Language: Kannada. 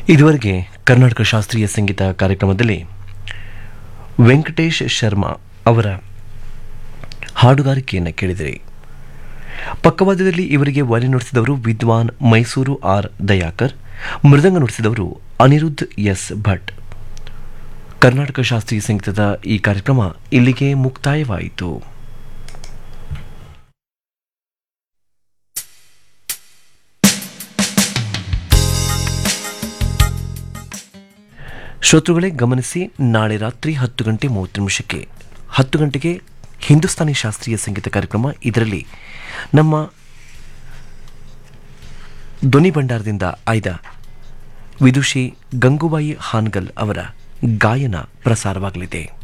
ಇದುವರೆಗೆ ಕರ್ನಾಟಕ ಶಾಸ್ತ್ರೀಯ ಸಂಗೀತ ಕಾರ್ಯಕ್ರಮದಲ್ಲಿ ವೆಂಕಟೇಶ್ ಶರ್ಮಾ ಅವರ ಹಾಡುಗಾರಿಕೆಯನ್ನು ಕೇಳಿದಿರಿ ಪಕ್ಕವಾದ್ಯದಲ್ಲಿ ಇವರಿಗೆ ವರಿ ನುಡಿಸಿದವರು ವಿದ್ವಾನ್ ಮೈಸೂರು ಆರ್ ದಯಾಕರ್ ಮೃದಂಗ ನುಡಿಸಿದವರು ಅನಿರುದ್ಧ್ ಎಸ್ ಭಟ್ ಕರ್ನಾಟಕ ಶಾಸ್ತ್ರೀಯ ಸಂಗೀತದ ಈ ಕಾರ್ಯಕ್ರಮ ಇಲ್ಲಿಗೆ ಮುಕ್ತಾಯವಾಯಿತು ಶ್ರೋತೃಗಳೇ ಗಮನಿಸಿ ನಾಳೆ ರಾತ್ರಿ ಹತ್ತು ಗಂಟೆ ಮೂವತ್ತು ನಿಮಿಷಕ್ಕೆ ಹತ್ತು ಗಂಟೆಗೆ ಹಿಂದೂಸ್ತಾನಿ ಶಾಸ್ತ್ರೀಯ ಸಂಗೀತ ಕಾರ್ಯಕ್ರಮ ಇದರಲ್ಲಿ ನಮ್ಮ ಧ್ವನಿ ಭಂಡಾರದಿಂದ ಆಯ್ದ ವಿದುಷಿ ಗಂಗೂಬಾಯಿ ಹಾನ್ಗಲ್ ಅವರ ಗಾಯನ ಪ್ರಸಾರವಾಗಲಿದೆ